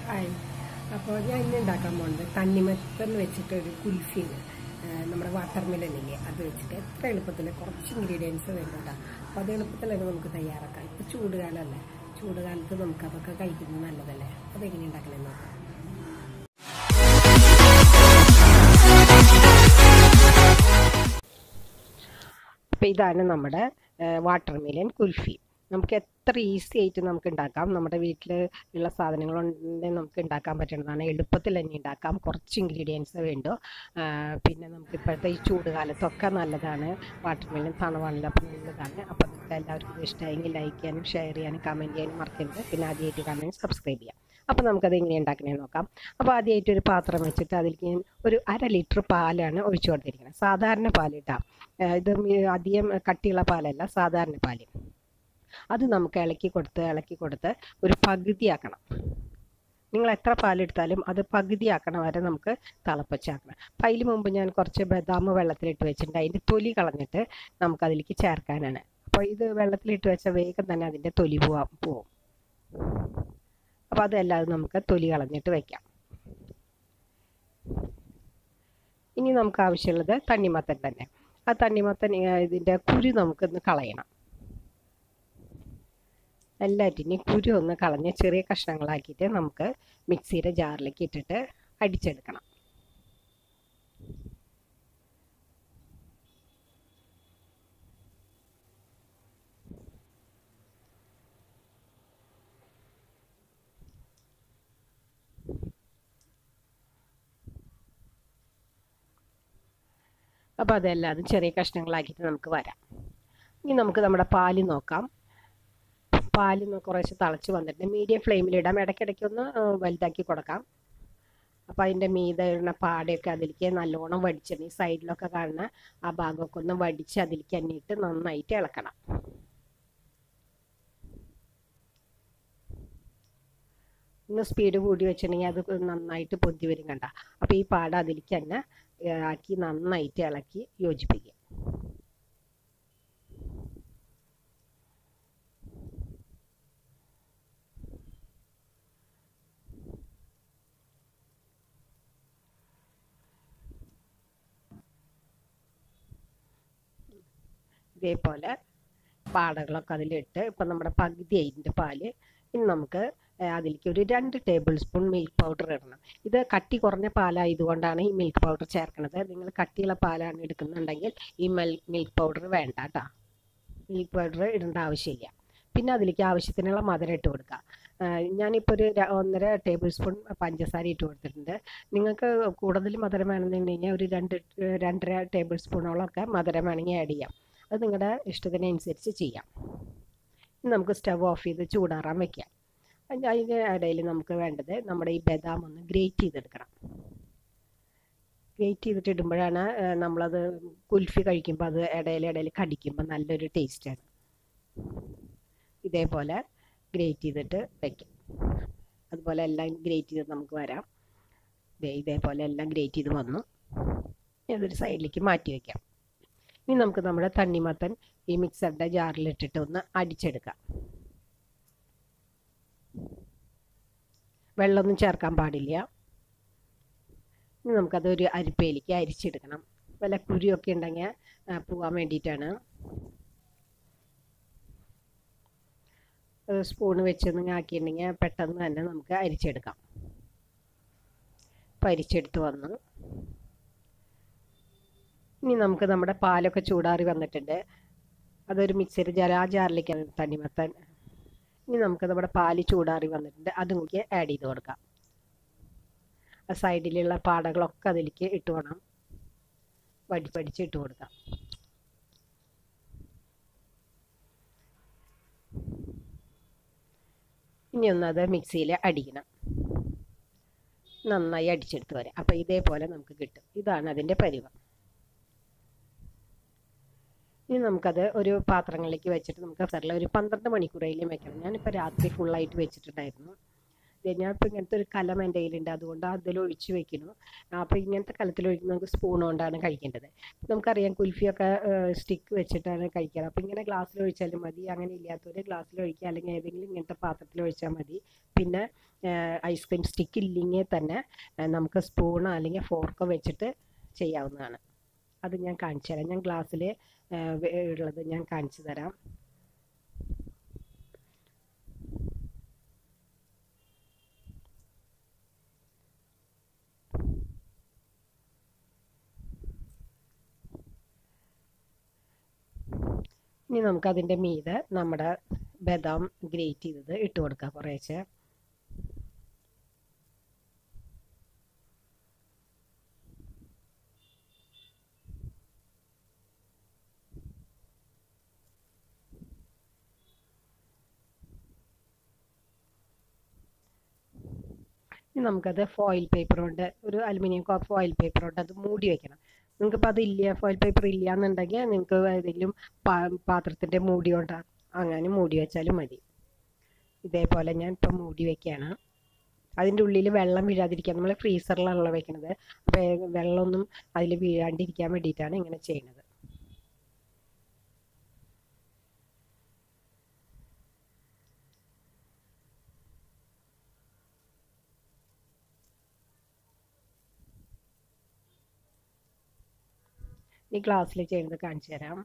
Hi അപ്പോൾ ഞാൻ ഇന്ന് ഉണ്ടാക്കാൻ പോകുന്നത് തണ്ണിമത്തൻ വെച്ചിട്ട് ഒരു കുൽഫിന് നമ്മുടെ വാട്ടർ മെലനില്ലേ അത് വെച്ചിട്ട് എത്ര എളുപ്പത്തിൽ കുറച്ച് ഇൻഗ്രീഡിയൻസ് വേണ്ടതാ അപ്പോൾ അത് എളുപ്പത്തിൽ തന്നെ നമുക്ക് തയ്യാറാക്കാം ഇപ്പോൾ ചൂടുകാലമല്ലേ ചൂടുകാലത്ത് നമുക്ക് അതൊക്കെ കഴിക്കുന്നത് നല്ലതല്ലേ അതെങ്ങനെ ഉണ്ടാക്കണമെന്ന് നോക്കാം അപ്പോൾ ഇതാണ് നമ്മുടെ വാട്ടർ മെലൻ കുൽഫി നമുക്ക് എത്ര ഈസി ആയിട്ട് നമുക്ക് ഉണ്ടാക്കാം നമ്മുടെ വീട്ടിൽ ഉള്ള സാധനങ്ങൾ കൊണ്ട് നമുക്ക് ഉണ്ടാക്കാൻ പറ്റുന്നതാണ് എളുപ്പത്തിൽ തന്നെ ഉണ്ടാക്കാം കുറച്ച് ഇൻഗ്രീഡിയൻസ് വേണ്ടു പിന്നെ നമുക്ക് ഇപ്പോഴത്തെ ഈ ചൂടുകാലത്തൊക്കെ നല്ലതാണ് വാട്ടർ മെലൻ തണുവാണല്ലോ അപ്പം നല്ലതാണ് അപ്പോൾ നിങ്ങൾക്ക് എല്ലാവർക്കും ഇഷ്ടമായെങ്കിൽ ലൈക്ക് ചെയ്യാനും ഷെയർ ചെയ്യാനും കമൻറ്റ് ചെയ്യാനും മറക്കരുത് പിന്നെ ആദ്യമായിട്ട് കാണാനും സബ്സ്ക്രൈബ് ചെയ്യാം അപ്പോൾ നമുക്കത് എങ്ങനെ ഉണ്ടാക്കണമെന്ന് നോക്കാം അപ്പോൾ ആദ്യമായിട്ട് ഒരു പാത്രം വെച്ചിട്ട് അതിലേക്ക് ഞാൻ ഒരു അര ലിറ്റർ പാലാണ് ഒഴിച്ചു കൊടുത്തിരിക്കുന്നത് സാധാരണ പാലിട്ടാം ഇത് അധികം കട്ടിയുള്ള പാലല്ല സാധാരണ പാല് അത് നമുക്ക് ഇളക്കി കൊടുത്ത് ഇളക്കി കൊടുത്ത് ഒരു പകുതിയാക്കണം നിങ്ങൾ എത്ര പാലെടുത്താലും അത് പകുതിയാക്കണ വരെ നമുക്ക് തിളപ്പിച്ചാക്കണം അപ്പം അതിന് മുമ്പ് ഞാൻ കുറച്ച് ബദാം വെള്ളത്തിലിട്ട് വെച്ചിട്ടുണ്ട് അതിൻ്റെ തൊലി കളഞ്ഞിട്ട് നമുക്കതിലേക്ക് ചേർക്കാനാണ് അപ്പോൾ ഇത് വെള്ളത്തിലിട്ട് വെച്ച വേഗം തന്നെ അതിൻ്റെ തൊലി പോവാൻ പോവും അപ്പോൾ അതെല്ലാം നമുക്ക് തൊലി കളഞ്ഞിട്ട് വെക്കാം ഇനി നമുക്ക് ആവശ്യമുള്ളത് തണ്ണിമത്തൻ തന്നെ ആ തണ്ണിമത്തൻ ഇതിൻ്റെ കുരു നമുക്കൊന്ന് കളയണം എല്ലാറ്റിനെയും കുരു ഒന്ന് കളഞ്ഞ് ചെറിയ കഷ്ണങ്ങളാക്കിയിട്ട് നമുക്ക് മിക്സിയുടെ ജാറിലേക്ക് ഇട്ടിട്ട് അടിച്ചെടുക്കണം അപ്പോൾ അതെല്ലാം ചെറിയ കഷ്ണങ്ങളാക്കിയിട്ട് നമുക്ക് വരാം ഇനി നമുക്ക് നമ്മുടെ പാല് നോക്കാം പാല് കുറേശ്ശെ തിളച്ച് വന്നിട്ട് മീഡിയം ഫ്ലെയിമിലിടാം ഇടയ്ക്കിടയ്ക്ക് ഒന്ന് വലുതാക്കി കൊടുക്കാം അപ്പോൾ അതിൻ്റെ മീതെ ഇടുന്ന പാടയൊക്കെ അതിലേക്ക് നല്ലോണം വടിച്ചിട്ട് ഈ സൈഡിലൊക്കെ കാണുന്ന ആ ഭാഗമൊക്കെ ഒന്ന് വടിച്ച് അതിലേക്ക് തന്നെ ഇട്ട് നന്നായിട്ട് ഇളക്കണം ഒന്ന് സ്പീഡ് കൂടി വെച്ചിട്ടുണ്ടെങ്കിൽ അത് നന്നായിട്ട് പൊന്തി വരും കണ്ട അപ്പോൾ ഈ പാട അതിലേക്ക് തന്നെ ആക്കി നന്നായിട്ട് ഇളക്കി യോജിപ്പിക്കുക ഇതേപോലെ പാടകളൊക്കെ അതിലിട്ട് ഇപ്പം നമ്മുടെ പകുതി അതിൻ്റെ പാല് ഇനി നമുക്ക് അതിലേക്ക് ഒരു രണ്ട് ടേബിൾ സ്പൂൺ മിൽക്ക് പൗഡർ ഇടണം ഇത് കട്ടി കുറഞ്ഞ പാലായതുകൊണ്ടാണ് ഈ മിൽക്ക് പൗഡർ ചേർക്കുന്നത് നിങ്ങൾ കട്ടിയുള്ള പാലാണ് എടുക്കുന്നുണ്ടെങ്കിൽ ഈ മിൽക്ക് പൗഡർ വേണ്ട കേട്ടോ മിൽക്ക് പൗഡർ ഇടേണ്ട ആവശ്യമില്ല പിന്നെ അതിലേക്ക് ആവശ്യത്തിനുള്ള മധുരം ഇട്ട് കൊടുക്കുക ഞാനിപ്പോൾ ഒരു ഒന്നര ടേബിൾ സ്പൂൺ പഞ്ചസാര ഇട്ട് കൊടുത്തിട്ടുണ്ട് നിങ്ങൾക്ക് കൂടുതൽ മധുരം വേണമെന്നുണ്ടെങ്കിൽ ഒരു രണ്ട് രണ്ടര ടേബിൾ സ്പൂണോളമൊക്കെ മധുരം വേണമെങ്കിൽ ആഡ് ചെയ്യാം അത് നിങ്ങളുടെ ഇഷ്ടത്തിനനുസരിച്ച് ചെയ്യാം നമുക്ക് സ്റ്റവ് ഓഫ് ചെയ്ത് ചൂടാറാൻ വെക്കാം അതിൻ്റെ ഇടയിൽ നമുക്ക് വേണ്ടത് നമ്മുടെ ഈ ബദാം ഒന്ന് ഗ്രേറ്റ് ചെയ്തെടുക്കണം ഗ്രേറ്റ് ചെയ്തിട്ട് ഇടുമ്പോഴാണ് നമ്മളത് കുൽഫി കഴിക്കുമ്പോൾ അത് ഇടയിൽ ഇടയിൽ കടിക്കുമ്പോൾ നല്ലൊരു ടേസ്റ്റാണ് ഇതേപോലെ ഗ്രേറ്റ് ചെയ്തിട്ട് വയ്ക്കും അതുപോലെ എല്ലാം ഗ്രേറ്റ് ചെയ്ത് നമുക്ക് വരാം ഇതേപോലെ എല്ലാം ഗ്രേറ്റ് ചെയ്ത് വന്നു അതൊരു സൈഡിലേക്ക് മാറ്റി വയ്ക്കാം ഇനി നമുക്ക് നമ്മുടെ തണ്ണിമത്തൻ ഈ മിക്സറിൻ്റെ ജാറിലിട്ടിട്ട് ഒന്ന് അടിച്ചെടുക്കാം വെള്ളമൊന്നും ചേർക്കാൻ പാടില്ല ഇനി നമുക്കത് ഒരു അരിപ്പയിലേക്ക് അരിച്ചെടുക്കണം വല്ല കുരിയൊക്കെ ഉണ്ടെങ്കിൽ പോകാൻ വേണ്ടിയിട്ടാണ് സ്പൂണ് വെച്ചൊന്നും ആക്കിയിട്ടുണ്ടെങ്കിൽ പെട്ടെന്ന് തന്നെ നമുക്ക് അരിച്ചെടുക്കാം അപ്പം അരിച്ചെടുത്ത് വന്നു ഇനി നമുക്ക് നമ്മുടെ പാലൊക്കെ ചൂടാറി വന്നിട്ടുണ്ട് അതൊരു മിക്സിയുടെ ജാർ ആ ജാറിലേക്ക് തണ്ണിമത്തൻ ഇനി നമുക്ക് നമ്മുടെ പാല് ചൂടാറി വന്നിട്ടുണ്ട് അതും കൂടി ആഡ് ചെയ്ത് കൊടുക്കാം ആ സൈഡിലുള്ള പാടകളൊക്കെ അതിലേക്ക് ഇട്ട് വേണം വടി പഠിച്ച് ഇട്ട് കൊടുക്കാം ഇനി ഒന്ന് അത് മിക്സിയിൽ അടിക്കണം നന്നായി അടിച്ചെടുത്ത് വരാം അപ്പോൾ ഇതേപോലെ നമുക്ക് കിട്ടും ഇതാണ് അതിൻ്റെ പരിവം ഇനി നമുക്കത് ഒരു പാത്രങ്ങളിലേക്ക് വെച്ചിട്ട് നമുക്ക് ഫെറിൽ ഒരു പന്ത്രണ്ട് മണിക്കൂറേലും വെക്കണം ഞാനിപ്പോൾ രാത്രി ഫുള്ളായിട്ട് വെച്ചിട്ടുണ്ടായിരുന്നു ഞാനിപ്പോൾ ഇങ്ങനത്തെ ഒരു കലം എൻ്റെ കയ്യിലുണ്ട് അതുകൊണ്ട് അതിൽ ഒഴിച്ച് വെക്കുന്നു അപ്പോൾ ഇങ്ങനത്തെ കലത്തിൽ ഒഴിക്കുന്ന നമുക്ക് സ്പൂൺ കൊണ്ടാണ് കഴിക്കേണ്ടത് നമുക്കറിയാം കുൽഫിയൊക്കെ സ്റ്റിക്ക് വെച്ചിട്ടാണ് കഴിക്കാറ് അപ്പോൾ ഇങ്ങനെ ഗ്ലാസ്സിൽ ഒഴിച്ചാലും മതി അങ്ങനെ ഇല്ലാത്തവർ ഗ്ലാസ്സിൽ ഒഴിക്കുക അല്ലെങ്കിൽ ഏതെങ്കിലും ഇങ്ങനത്തെ പാത്രത്തിൽ ഒഴിച്ചാൽ മതി പിന്നെ ഐസ്ക്രീം സ്റ്റിക്ക് ഇല്ലെങ്കിൽ തന്നെ ആ, നമുക്ക് സ്പൂണോ അല്ലെങ്കിൽ ഫോർക്കോ വെച്ചിട്ട് ചെയ്യാവുന്നതാണ് അത് ഞാൻ കാണിച്ചു തരാം ഞാൻ ഗ്ലാസ്സിൽ ഉള്ളത് ഞാൻ കാണിച്ചു തരാം ഇനി നമുക്ക് അതിൻ്റെ മീതെ നമ്മുടെ ബദാം ഗ്രേറ്റ് ചെയ്തത് ഇട്ട് കൊടുക്കാം കുറേശ്ശെ ഇനി നമുക്കത് ഫോയിൽ പേപ്പർ കൊണ്ട് ഒരു അലുമിനിയം ഫോയിൽ പേപ്പർ കൊണ്ട് അത് മൂടി വെക്കണം നിങ്ങൾക്കിപ്പോൾ അത് ഇല്ല ഫോയിൽ പേപ്പർ ഇല്ല എന്നുണ്ടെങ്കിൽ നിങ്ങൾക്ക് ഏതെങ്കിലും പാത്രത്തിൻ്റെ മൂടി കൊണ്ട് അങ്ങനെ മൂടി വെച്ചാലും മതി ഇതേപോലെ ഞാൻ ഇപ്പം മൂടി വെക്കുകയാണ് അതിൻ്റെ ഉള്ളിൽ വെള്ളം വീഴാതിരിക്കാൻ നമ്മൾ ഫ്രീസറിലാണല്ലോ വെക്കുന്നത് അപ്പോൾ വെള്ളമൊന്നും അതിൽ വീഴാണ്ടിരിക്കാൻ വേണ്ടിയിട്ടാണ് ഇങ്ങനെ ചെയ്യുന്നത് ഈ ഗ്ലാസ്സിൽ ചെയ്യുന്നത് കാണിച്ചു തരാം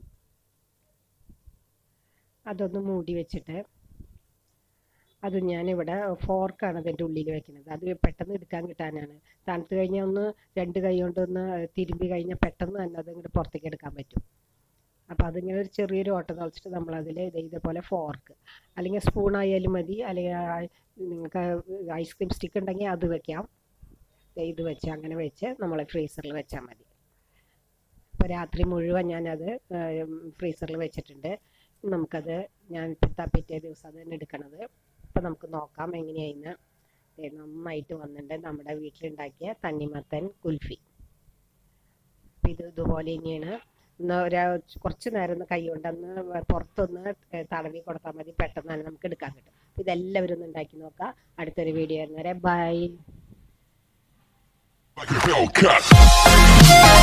അതൊന്ന് മൂടി വെച്ചിട്ട് അത് ഞാനിവിടെ ഫോർക്കാണ് അതിൻ്റെ ഉള്ളിൽ വെക്കുന്നത് അത് പെട്ടെന്ന് എടുക്കാൻ കിട്ടാനാണ് തണുത്ത് കഴിഞ്ഞാൽ ഒന്ന് രണ്ട് കൈ കൊണ്ട് ഒന്ന് തിരുമ്പി കഴിഞ്ഞാൽ പെട്ടെന്ന് തന്നെ അത് ഇങ്ങോട്ട് പുറത്തേക്ക് എടുക്കാൻ പറ്റും അപ്പോൾ അതിങ്ങനെ ഒരു ചെറിയൊരു ഓട്ടം തളിച്ചിട്ട് നമ്മളതിൽ ഇതേപോലെ ഫോർക്ക് അല്ലെങ്കിൽ സ്പൂൺ ആയാലും മതി അല്ലെങ്കിൽ നിങ്ങൾക്ക് ഐസ്ക്രീം സ്റ്റിക്ക് ഉണ്ടെങ്കിൽ അത് വെക്കാം ഇത് വെച്ച് അങ്ങനെ വെച്ച് നമ്മൾ ഫ്രീസറിൽ വെച്ചാൽ മതി അപ്പോൾ രാത്രി മുഴുവൻ ഞാനത് ഫ്രീസറിൽ വെച്ചിട്ടുണ്ട് നമുക്കത് ഞാൻ പിറ്റേ ദിവസം അത് തന്നെ എടുക്കണത് അപ്പോൾ നമുക്ക് നോക്കാം എങ്ങനെയായിന്ന് നന്നായിട്ട് വന്നിട്ടുണ്ട് നമ്മുടെ വീട്ടിലുണ്ടാക്കിയ തണ്ണിമത്തൻ കുൽഫി ഇത് ഇതുപോലെ തന്നെയാണ് ഒന്ന് ഒരു കുറച്ച് നേരം ഒന്ന് കൈ കൊണ്ടൊന്ന് പുറത്തൊന്ന് തടവി കൊടുത്താൽ മതി പെട്ടെന്ന് തന്നെ നമുക്ക് എടുക്കാൻ കിട്ടും ഇതെല്ലാവരും ഒന്ന് ഉണ്ടാക്കി നോക്കാം അടുത്തൊരു വീഡിയോ വരുന്നവരെ ബൈ Like a Hellcat.